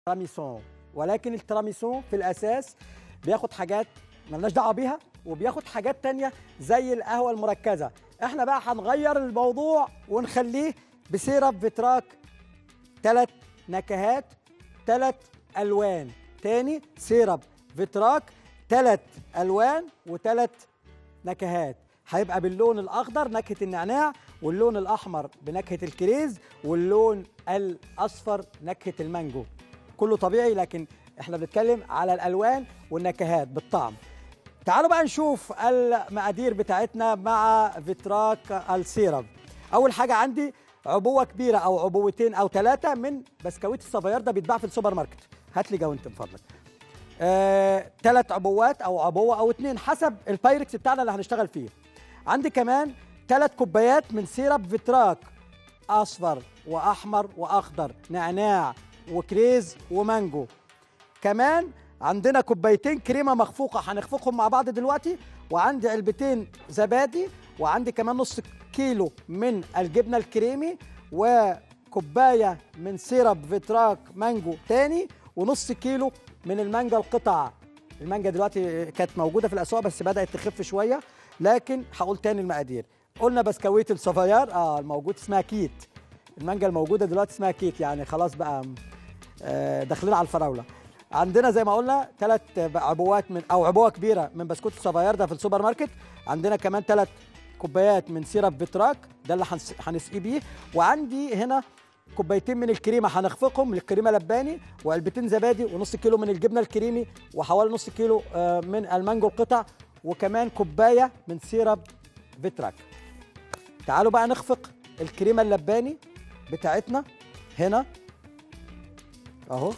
تراميسون ولكن التراميسون في الاساس بياخد حاجات ملناش دعوه بيها وبياخد حاجات تانية زي القهوه المركزه احنا بقى هنغير الموضوع ونخليه بسيرب فيتراك ثلاث نكهات ثلاث الوان تاني سيرب فيتراك ثلاث الوان وثلاث نكهات هيبقى باللون الاخضر نكهه النعناع واللون الاحمر بنكهه الكريز واللون الاصفر نكهه المانجو كله طبيعي لكن احنا بنتكلم على الالوان والنكهات بالطعم تعالوا بقى نشوف المقادير بتاعتنا مع فيتراك السيرب اول حاجه عندي عبوه كبيره او عبوتين او ثلاثه من بسكويت السافايار ده بيتباع في السوبر ماركت هات لي جاونت من فضلك ثلاث آه، عبوات او عبوه او اتنين حسب البايركس بتاعنا اللي هنشتغل فيه عندي كمان ثلاث كوبايات من سيرب فيتراك اصفر واحمر واخضر نعناع وكريز ومانجو كمان عندنا كوبايتين كريمه مخفوقه هنخفقهم مع بعض دلوقتي وعندي علبتين زبادي وعندي كمان نص كيلو من الجبنه الكريمي وكوبايه من سيرب فيتراك مانجو تاني ونص كيلو من المانجا القطع المانجا دلوقتي كانت موجوده في الاسواق بس بدات تخف شويه لكن هقول تاني المقادير قلنا بسكويت الصفيار اه الموجود اسمها كيت المانجا الموجوده دلوقتي اسمها كيت يعني خلاص بقى آه داخلين على الفراوله عندنا زي ما قلنا ثلاث عبوات من او عبوه كبيره من بسكوت الصفيار ده في السوبر ماركت عندنا كمان ثلاث كوبايات من سيرب فيتراك ده اللي هنسقيه بيه وعندي هنا كوبايتين من الكريمه هنخفقهم الكريمه لباني وعلبتين زبادي ونص كيلو من الجبنه الكريمي وحوالي نص كيلو من المانجو القطع وكمان كوبايه من سيرب فيتراك تعالوا بقى نخفق الكريمه اللباني بتاعتنا هنا اهو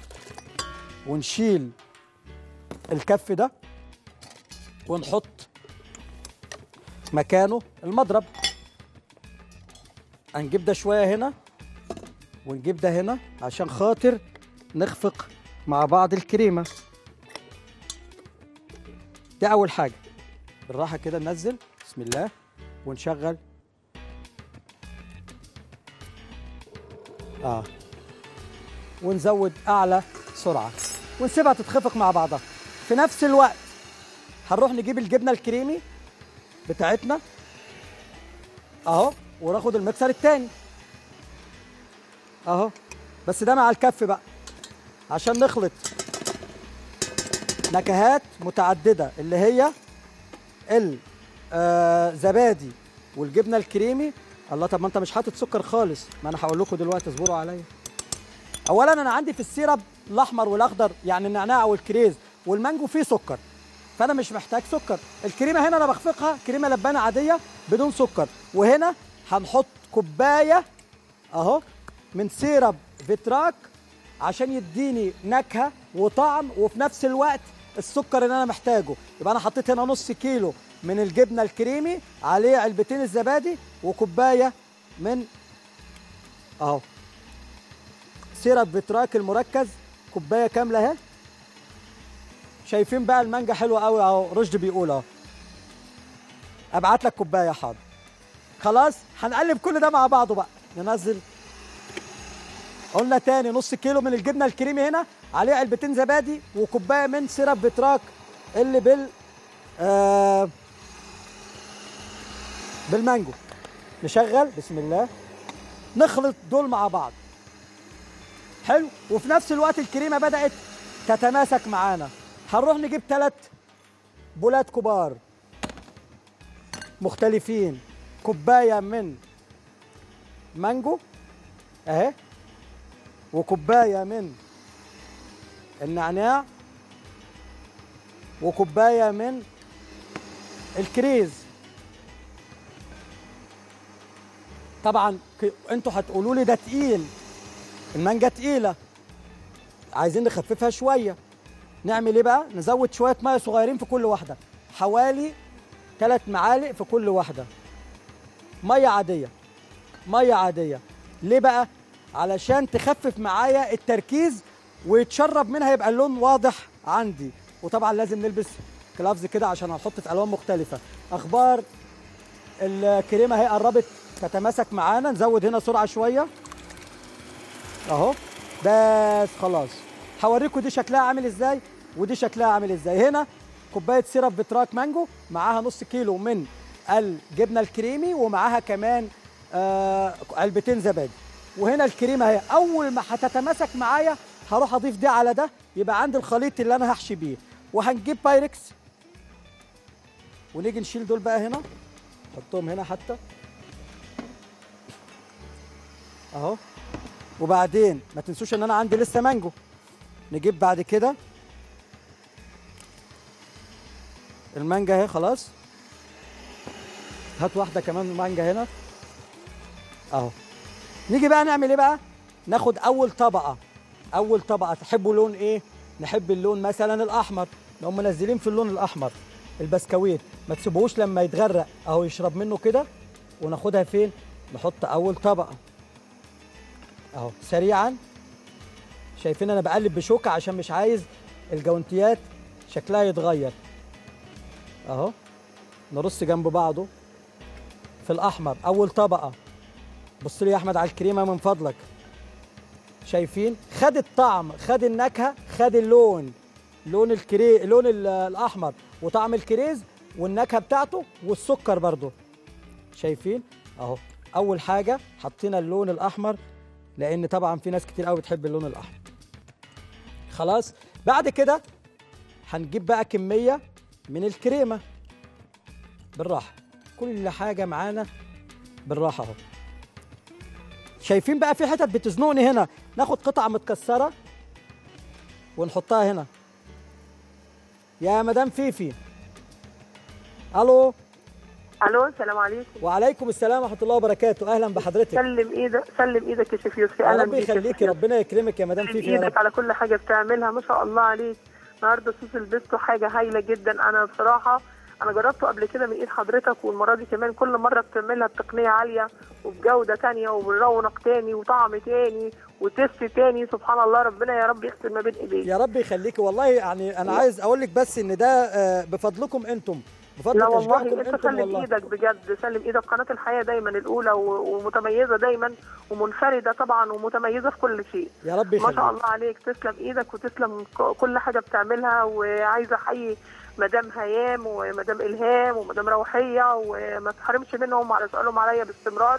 ونشيل الكف ده ونحط مكانه المضرب هنجيب ده شويه هنا ونجيب ده هنا عشان خاطر نخفق مع بعض الكريمه ده اول حاجه بالراحه كده ننزل بسم الله ونشغل اه ونزود اعلى سرعه ونسيبها تتخفق مع بعضها في نفس الوقت هنروح نجيب الجبنه الكريمي بتاعتنا اهو وناخد المكسر التاني اهو بس ده مع الكف بقى عشان نخلط نكهات متعدده اللي هي الزبادي والجبنه الكريمي الله طب ما انت مش حاطط سكر خالص ما انا هقول لكم دلوقتي اصبروا عليا اولا انا عندي في السيرب الاحمر والاخضر يعني النعناع والكريز والمانجو فيه سكر فانا مش محتاج سكر الكريمه هنا انا بخفقها كريمه لبانه عاديه بدون سكر وهنا هنحط كوبايه اهو من سيرب فيتراك عشان يديني نكهه وطعم وفي نفس الوقت السكر اللي انا محتاجه يبقى انا حطيت هنا نص كيلو من الجبنه الكريمي عليه علبتين الزبادي وكوبايه من اهو سيرب فيتراك المركز كوبايه كامله اهي شايفين بقى المانجا حلوه قوي اهو رشد بيقول اهو ابعت لك كوبايه حاضر خلاص هنقلب كل ده مع بعضه بقى ننزل قلنا تاني نص كيلو من الجبنه الكريمي هنا عليه علبتين زبادي وكوبايه من سيرب فيتراك اللي بال آه بالمانجو نشغل بسم الله نخلط دول مع بعض حلو وفي نفس الوقت الكريمه بدات تتماسك معانا هنروح نجيب ثلاث بولات كبار مختلفين كوبايه من مانجو اهي وكوبايه من النعناع وكوبايه من الكريز طبعا انتوا هتقولوا لي ده تقيل المانجا تقيله عايزين نخففها شويه نعمل ايه بقى نزود شويه ميه صغيرين في كل واحده حوالي ثلاث معالق في كل واحده ميه عاديه ميه عاديه ليه بقى علشان تخفف معايا التركيز ويتشرب منها يبقى اللون واضح عندي وطبعا لازم نلبس كلافز كده عشان هنحط في الوان مختلفه اخبار الكريمه اهي قربت تتماسك معانا نزود هنا سرعه شويه اهو بس خلاص هوريكم دي شكلها عامل ازاي ودي شكلها عامل ازاي هنا كوبايه سيرب فيتراك مانجو معاها نص كيلو من الجبنه الكريمي ومعاها كمان آه علبتين زبادي وهنا الكريمه اهي اول ما هتتماسك معايا هروح اضيف ده على ده يبقى عندي الخليط اللي انا هحشي بيه وهنجيب بايركس ونيجي نشيل دول بقى هنا نحطهم هنا حتى اهو وبعدين ما تنسوش ان انا عندي لسه مانجو نجيب بعد كده المانجا اهي خلاص هات واحده كمان مانجا هنا اهو نيجي بقى نعمل ايه بقى ناخد اول طبقه اول طبقه تحبوا لون ايه نحب اللون مثلا الاحمر لو منزلين في اللون الاحمر البسكويت ما تسيبوهوش لما يتغرق اهو يشرب منه كده وناخدها فين نحط اول طبقه اهو سريعا شايفين انا بقلب بشوكه عشان مش عايز الجوانتيات شكلها يتغير اهو نرص جنب بعضه في الاحمر اول طبقه بص لي يا احمد على الكريمه من فضلك شايفين خد الطعم خد النكهه خد اللون لون الكري لون ال- الاحمر وطعم الكريز والنكهه بتاعته والسكر برضو شايفين اهو اول حاجه حطينا اللون الاحمر لان طبعا في ناس كتير قوي بتحب اللون الاحمر خلاص بعد كده هنجيب بقى كميه من الكريمه بالراحه كل حاجه معانا بالراحه اهو شايفين بقى في حتت بتزنقني هنا ناخد قطعه متكسره ونحطها هنا يا مدام فيفي الو الو السلام عليكم وعليكم السلام ورحمه الله وبركاته اهلا بحضرتك سلم ايدك سلم ايدك يا شيخ يوسف يا اهلا رب بيك يا يخليكي شيخ ربنا يكرمك يا مدام سلم فيفي يا رب ايدك على كل حاجه بتعملها ما شاء الله عليك النهارده صوص البيستو حاجه هايله جدا انا بصراحه انا جربته قبل كده من ايد حضرتك والمره دي كمان كل مره بتعملها بتقنيه عاليه وبجوده تانية وبرونق تاني وطعم تاني وتست تاني سبحان الله ربنا يا رب يختم ما بين ايديك يا رب يخليكي والله يعني انا عايز اقول لك بس ان ده آه، بفضلكم انتم بفضل لا والله تشجيعكم انت انتم سلم والله ايدك بجد سلم ايدك قناه الحياه دايما الاولى و- ومتميزه دايما ومنفرده طبعا ومتميزه في كل شيء يا رب ما شاء يخليك الله عليك تسلم ايدك وتسلم ك- كل حاجه بتعملها وعايزه احيي مدام هيام ومدام الهام ومدام روحيه وما تحرمش منهم على سؤالهم عليا باستمرار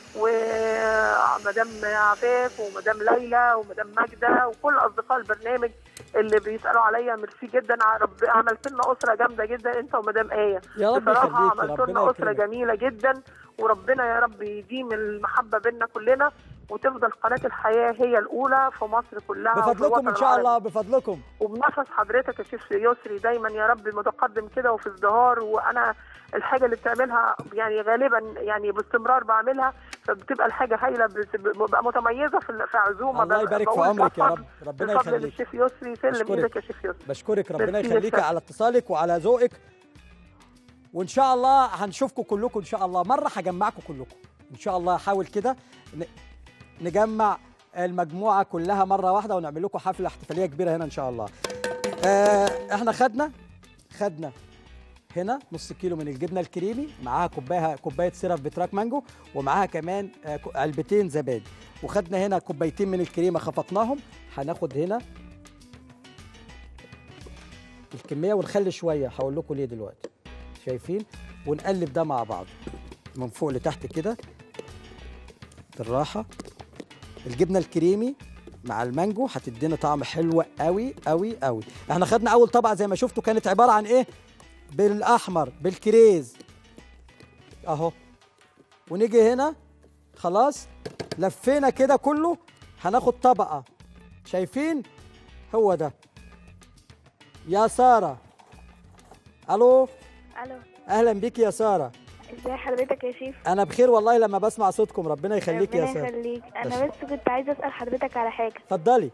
ومدام عفاف ومدام ليلى ومدام ماجده وكل اصدقاء البرنامج اللي بيسالوا عليا ميرسي جدا ع- رب عملت لنا اسره جامده جدا انت ومدام ايه يا رب بصراحه يخليكي عملت ربنا لنا اسره يكرمك جميله جدا وربنا يا رب يديم المحبه بيننا كلنا وتفضل قناه الحياه هي الاولى في مصر كلها وفي بفضلكم الوطن ان شاء العربي. الله بفضلكم وبنفس حضرتك يا شيخ يسري دايما يا رب متقدم كده وفي ازدهار وانا الحاجه اللي بتعملها يعني غالبا يعني باستمرار بعملها فبتبقى الحاجه هايله بت- ببقى متميزه في في عزومه الله ببقى يبارك في بقول عمرك يا بفضل- رب ربنا بفضل يخليك الشيخ يسري سلم أشكرك. ايدك يا شيخ يسري بشكرك ربنا ميرسي يخليك جداً. على اتصالك وعلى ذوقك وان شاء الله هنشوفكم كلكم ان شاء الله مره هجمعكم كلكم ان شاء الله هحاول كده ن- نجمع المجموعه كلها مره واحده ونعمل لكم حفله احتفاليه كبيره هنا ان شاء الله آه احنا خدنا خدنا هنا نص كيلو من الجبنه الكريمي معاها كوبايه كوبايه سيرب بتراك مانجو ومعاها كمان آه، ك- علبتين زبادي وخدنا هنا كوبايتين من الكريمه خفقناهم هناخد هنا الكميه ونخلي شويه هقول لكم ليه دلوقتي شايفين ونقلب ده مع بعض من فوق لتحت كده بالراحه الجبنه الكريمي مع المانجو هتدينا طعم حلو قوي قوي قوي احنا خدنا اول طبقه زي ما شفتوا كانت عباره عن ايه بالاحمر بالكريز اهو ونيجي هنا خلاص لفينا كده كله هناخد طبقه شايفين هو ده يا ساره الو الو اهلا بيكي يا ساره ازي حضرتك يا شيف انا بخير والله لما بسمع صوتكم ربنا يخليكي يا ربنا ساره يخليك انا بس كنت عايزه اسال حضرتك على حاجه اتفضلي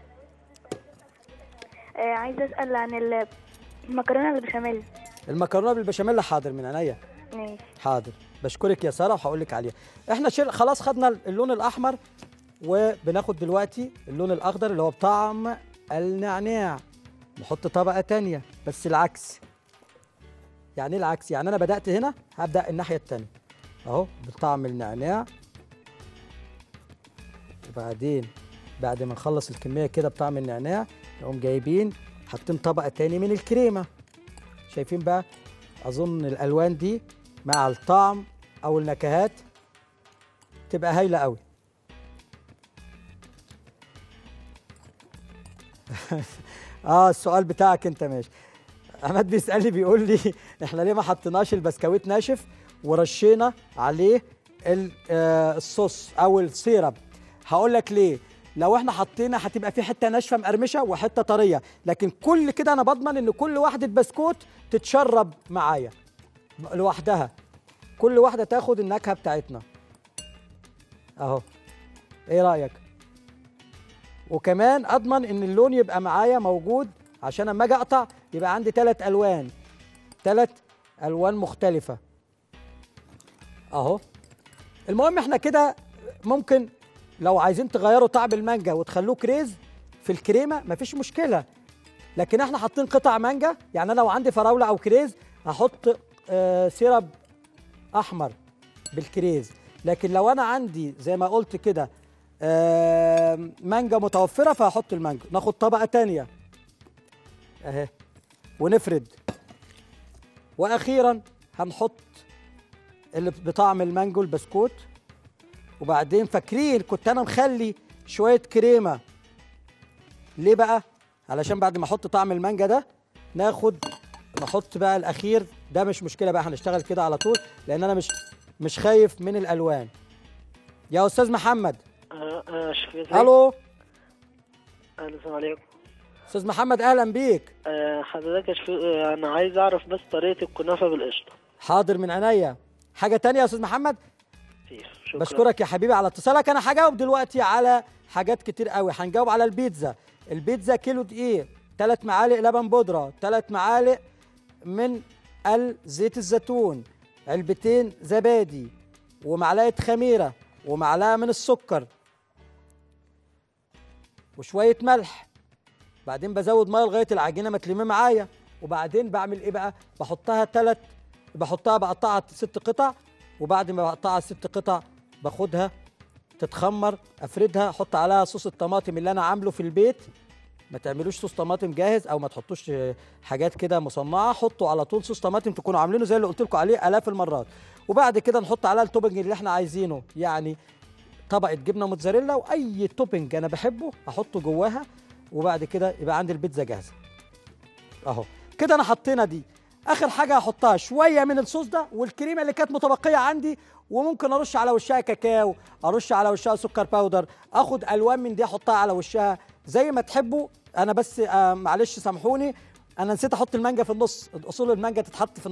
آه عايزه اسال عن ال- المكرونه اللي بشاميل المكرونه بالبشاميل حاضر من عينيا ماشي حاضر بشكرك يا ساره وهقول لك عليها احنا شيل خلاص خدنا اللون الاحمر وبناخد دلوقتي اللون الاخضر اللي هو بطعم النعناع نحط طبقه تانية بس العكس يعني ايه العكس يعني انا بدات هنا هبدا الناحيه التانية اهو بطعم النعناع وبعدين بعد ما نخلص الكميه كده بطعم النعناع نقوم جايبين حاطين طبقه تاني من الكريمه شايفين بقى اظن الالوان دي مع الطعم او النكهات تبقى هايله قوي اه السؤال بتاعك انت ماشي عماد بيسالني بيقول لي احنا ليه ما حطيناش البسكويت ناشف ورشينا عليه ال- آه، الصوص او السيرب هقول لك ليه لو احنا حطينا هتبقى في حته ناشفه مقرمشه وحته طريه لكن كل كده انا بضمن ان كل واحده بسكوت تتشرب معايا لوحدها كل واحده تاخد النكهه بتاعتنا اهو ايه رايك وكمان اضمن ان اللون يبقى معايا موجود عشان اما اجي اقطع يبقى عندي ثلاث الوان ثلاث الوان مختلفه اهو المهم احنا كده ممكن لو عايزين تغيروا طعم المانجا وتخلوه كريز في الكريمه مفيش مشكله لكن احنا حاطين قطع مانجا يعني انا لو عندي فراوله او كريز هحط آه سيرب احمر بالكريز لكن لو انا عندي زي ما قلت كده آه مانجا متوفره فهحط المانجا ناخد طبقه تانية اهي ونفرد واخيرا هنحط اللي بطعم المانجو البسكوت وبعدين فاكرين كنت انا مخلي شويه كريمه ليه بقى علشان بعد ما احط طعم المانجا ده ناخد نحط بقى الاخير ده مش مشكله بقى هنشتغل كده على طول لان انا مش مش خايف من الالوان يا استاذ محمد آه، آه، شفيق الو الو السلام عليكم استاذ محمد اهلا بيك آه، حضرتك يا شفيق آه، انا عايز اعرف بس طريقه الكنافه بالقشطه حاضر من عينيا حاجه تانية يا استاذ محمد كتير شكرا بشكرك يا حبيبي على اتصالك انا هجاوب دلوقتي على حاجات كتير قوي هنجاوب على البيتزا البيتزا كيلو دقيق ثلاث معالق لبن بودره ثلاث معالق من زيت الزيتون علبتين زبادي ومعلقه خميره ومعلقه من السكر وشويه ملح بعدين بزود ميه لغايه العجينه ما تلم معايا وبعدين بعمل ايه بقى بحطها ثلاث بحطها بقطعها ست قطع وبعد ما بقطعها ست قطع باخدها تتخمر افردها احط عليها صوص الطماطم اللي انا عامله في البيت ما تعملوش صوص طماطم جاهز او ما تحطوش آه، حاجات كده مصنعه حطوا على طول صوص طماطم تكونوا عاملينه زي اللي قلت لكم عليه الاف المرات وبعد كده نحط عليها التوبنج اللي احنا عايزينه يعني طبقه جبنه موتزاريلا واي توبنج انا بحبه احطه جواها وبعد كده يبقى عندي البيتزا جاهزه اهو كده انا حطينا دي اخر حاجه هحطها شويه من الصوص ده والكريمه اللي كانت متبقيه عندي وممكن ارش على وشها كاكاو ارش على وشها سكر باودر اخد الوان من دي احطها على وشها زي ما تحبوا انا بس آه معلش سامحوني انا نسيت احط المانجا في النص اصول المانجا تتحط في